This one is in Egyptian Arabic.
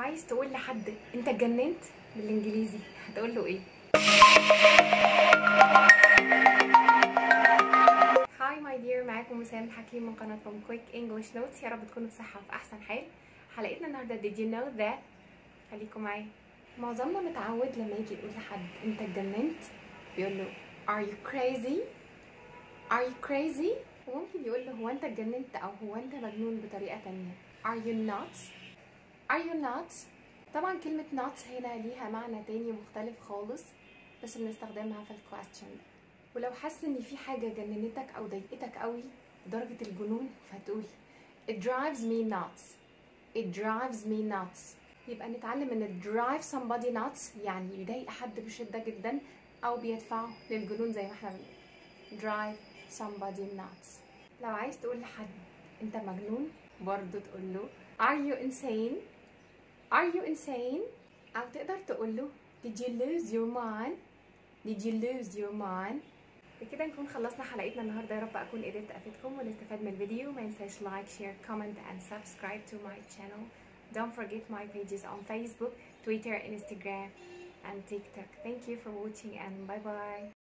عايز تقول لحد انت اتجننت بالانجليزي هتقول له ايه هاي ماي دير معاكم مسام الحكيم من قناتكم كويك انجلش نوتس يا رب تكونوا بصحه في احسن حال حلقتنا النهارده did you know that خليكم معايا معظمنا متعود لما يجي يقول لحد انت اتجننت بيقول له are you crazy are you crazy وممكن يقول له هو انت اتجننت او هو انت مجنون بطريقه تانية are you nuts are you nuts طبعا كلمة nuts هنا ليها معنى تاني مختلف خالص بس بنستخدمها في الكويستشن ولو حاسس ان في حاجة جننتك او ضايقتك قوي لدرجة الجنون فهتقول it drives me nuts it drives me nuts يبقى نتعلم ان drive somebody nuts يعني يضايق حد بشدة جدا او بيدفعه للجنون زي ما احنا بنقول drive somebody nuts لو عايز تقول لحد انت مجنون برضه تقول له are you insane are you insane او تقدر تقول له did you lose your mind did you lose your mind بكده نكون خلصنا حلقتنا النهارده يا رب اكون قدرت افيدكم ونستفاد من الفيديو ما ينساش لايك شير كومنت and subscribe to my channel don't forget my pages on Facebook Twitter Instagram and TikTok thank you for watching and bye bye